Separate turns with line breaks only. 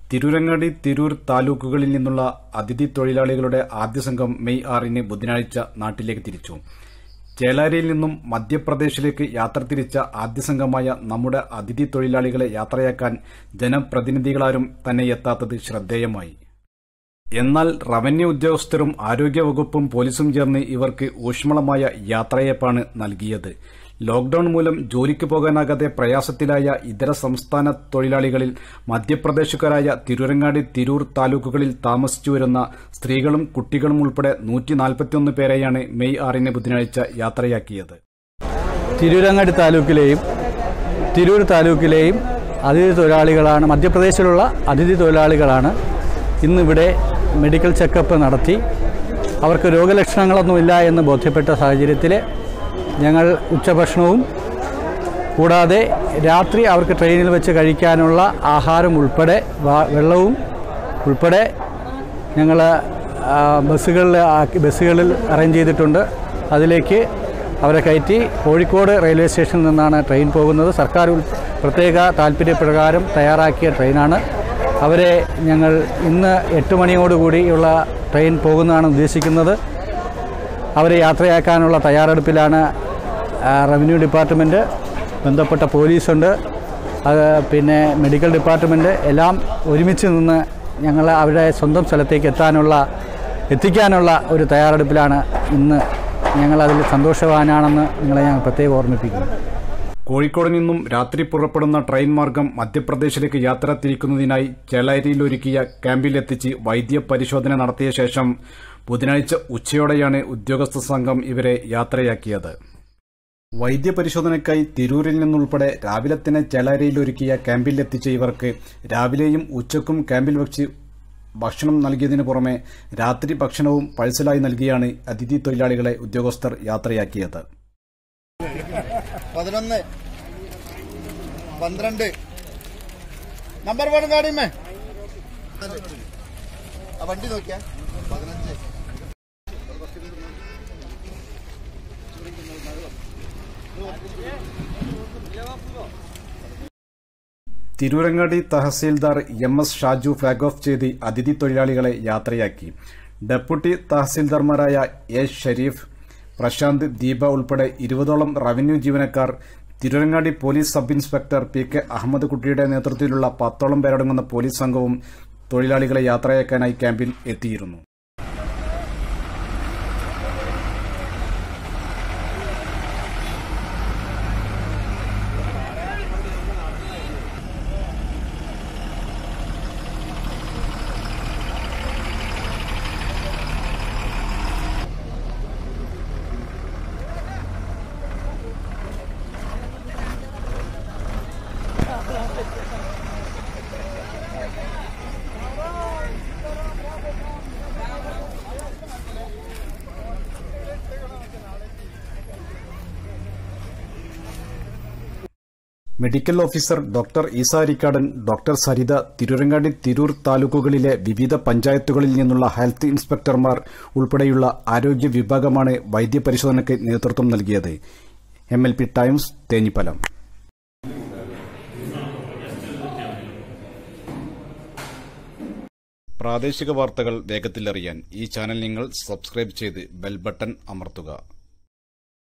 തിരൂരങ്ങാടി തിരൂർ താലൂക്കുകളിൽ നിന്നുള്ള അതിഥി തൊഴിലാളികളുടെ ആദ്യ സംഘം മെയ് ആറിന് ബുധനാഴ്ച നാട്ടിലേക്ക് തിരിച്ചു ചേളാരിയിൽ നിന്നും മധ്യപ്രദേശിലേക്ക് യാത്ര തിരിച്ച ആദ്യ സംഘമായ നമ്മുടെ അതിഥി തൊഴിലാളികളെ യാത്രയാക്കാൻ ജനപ്രതിനിധികളാരും തന്നെ എത്താത്തത് ശ്രദ്ധേയമായി എന്നാൽ റവന്യൂ ഉദ്യോഗസ്ഥരും ആരോഗ്യവകുപ്പും പോലീസും ചേർന്ന് ഇവർക്ക് ഊഷ്മളമായ യാത്രയപ്പാണ് നൽകിയത് ലോക്ഡൌൺ മൂലം ജോലിക്ക് പോകാനാകാതെ പ്രയാസത്തിലായ ഇതര സംസ്ഥാന തൊഴിലാളികളിൽ മധ്യപ്രദേശുകാരായ തിരൂരങ്ങാടി തിരൂർ താലൂക്കുകളിൽ താമസിച്ചു വരുന്ന സ്ത്രീകളും കുട്ടികളും ഉൾപ്പെടെ നൂറ്റി പേരെയാണ് മെയ് ആറിന് ബുധനാഴ്ച യാത്രയാക്കിയത്
തിരൂരങ്ങാടി താലൂക്കിലെയും തിരൂർ താലൂക്കിലെയും അതിഥി തൊഴിലാളികളാണ് മധ്യപ്രദേശിലുള്ള അതിഥി തൊഴിലാളികളാണ് ഇന്നിവിടെ മെഡിക്കൽ ചെക്കപ്പ് നടത്തി അവർക്ക് രോഗലക്ഷണങ്ങളൊന്നുമില്ല എന്ന് ബോധ്യപ്പെട്ട സാഹചര്യത്തിൽ ഞങ്ങൾ ഉച്ചഭക്ഷണവും കൂടാതെ രാത്രി അവർക്ക് ട്രെയിനിൽ വെച്ച് കഴിക്കാനുള്ള ആഹാരം ഉൾപ്പെടെ വാ- വെള്ളവും ഉൾപ്പെടെ ഞങ്ങൾ ബസ്സുകളിൽ ആക്കി ബസ്സുകളിൽ അറേഞ്ച് ചെയ്തിട്ടുണ്ട് അതിലേക്ക് അവരെ കയറ്റി കോഴിക്കോട് റെയിൽവേ സ്റ്റേഷനിൽ നിന്നാണ് ട്രെയിൻ പോകുന്നത് സർക്കാർ ഉൾ- പ്രത്യേക താല്പര്യപ്രകാരം തയ്യാറാക്കിയ ട്രെയിനാണ് അവരെ ഞങ്ങൾ ഇന്ന് എട്ട് മണിയോടുകൂടിയുള്ള ട്രെയിൻ പോകുന്നതാണ് ഉദ്ദേശിക്കുന്നത് അവരെ യാത്രയാക്കാനുള്ള തയ്യാറെടുപ്പിലാണ് ആ, റവന്യൂ ഡിപ്പാർട്ട്മെൻറ്റ് ബന്ധപ്പെട്ട പോലീസുണ്ട് അത് പിന്നെ മെഡിക്കൽ ഡിപ്പാർട്ട്മെൻറ്റ് എല്ലാം ഒരുമിച്ച് നിന്ന് ഞങ്ങൾ അവരുടെ സ്വന്തം സ്ഥലത്തേക്ക് എത്താനുള്ള എത്തിക്കാനുള്ള ഒരു തയ്യാറെടുപ്പിലാണ് ഇന്ന് ഞങ്ങളതിൽ സന്തോഷവാനാണെന്ന് നിങ്ങളെ ഞാൻ പ്രത്യേകം ഓർമ്മിപ്പിക്കുന്നു
കോഴിക്കോട് നിന്നും രാത്രി പുറപ്പെടുന്ന ട്രെയിൻ മാർഗം മധ്യപ്രദേശിലേക്ക് യാത്ര തിരിക്കുന്നതിനായി ചേളാരിയിൽ ഒരുക്കിയ ക്യാമ്പിലെത്തിച്ച് വൈദ്യ പരിശോധന നടത്തിയ ശേഷം ബുധനാഴ്ച ഉച്ചയോടെയാണ് ഉദ്യോഗസ്ഥ സംഘം ഇവരെ യാത്രയാക്കിയത് വൈദ്യപരിശോധനയ്ക്കായി തിരൂരിൽ നിന്നുൾപ്പെടെ രാവിലെ തന്നെ ചേളാരിയിൽ ഒരുക്കിയ ക്യാമ്പിലെത്തിച്ച ഇവർക്ക് രാവിലെയും ഉച്ചക്കും ക്യാമ്പിൽ വെച്ച് ഭക്ഷണം നൽകിയതിനു പുറമെ രാത്രി ഭക്ഷണവും പഴ്സലായി നൽകിയാണ് അതിഥി തൊഴിലാളികളെ ഉദ്യോഗസ്ഥർ യാത്രയാക്കിയത്
പതിനൊന്ന് പന്ത്രണ്ട് നമ്പർ വൺ ഗാഡിമേ ആ വണ്ടി നോക്കിയാ പതിനഞ്ച്
Tirurangadi tahsildar M S Shaju flag off ചെയ്ത് അതിഥി തൊഴിലാളികളെ യാത്രയാക്കി ഡെപ്യൂട്ടി തഹസീൽദാർമാരായ എ ഷരീഫ് പ്രശാന്ത് ദീപ ഉൾപ്പെടെ ഇരുപതോളം റവന്യൂ ജീവനക്കാർ Tirurangadi police sub inspector P K Ahammed കുട്ടിയുടെ നേതൃത്വത്തിലുള്ള പത്തോളം പേരടങ്ങുന്ന പോലീസ് സംഘവും തൊഴിലാളികളെ യാത്രയാക്കാനായി ക്യാമ്പിൽ എത്തിയിരുന്നു medical officer doctor Isa Arikkadan doctor Saritha Tirurangadi Tirur താലൂക്കുകളിലെ വിവിധ പഞ്ചായത്തുകളിൽ നിന്നുള്ള ഹെൽത്ത് ഇൻസ്പെക്ടർമാർ ഉൾപ്പെടെയുള്ള ആരോഗ്യ വിഭാഗമാണ് വൈദ്യപരിശോധനയ്ക്ക് നേതൃത്വം നൽകിയത് M L P Times Thenhipalam പ്രാദേശിക വാർത്തകൾ വേഗത്തിലറിയാൻ ഈ ചാനൽ നിങ്ങൾ സബ്സ്ക്രൈബ് ചെയ്ത് ബെൽ ബട്ടൺ അമർത്തുക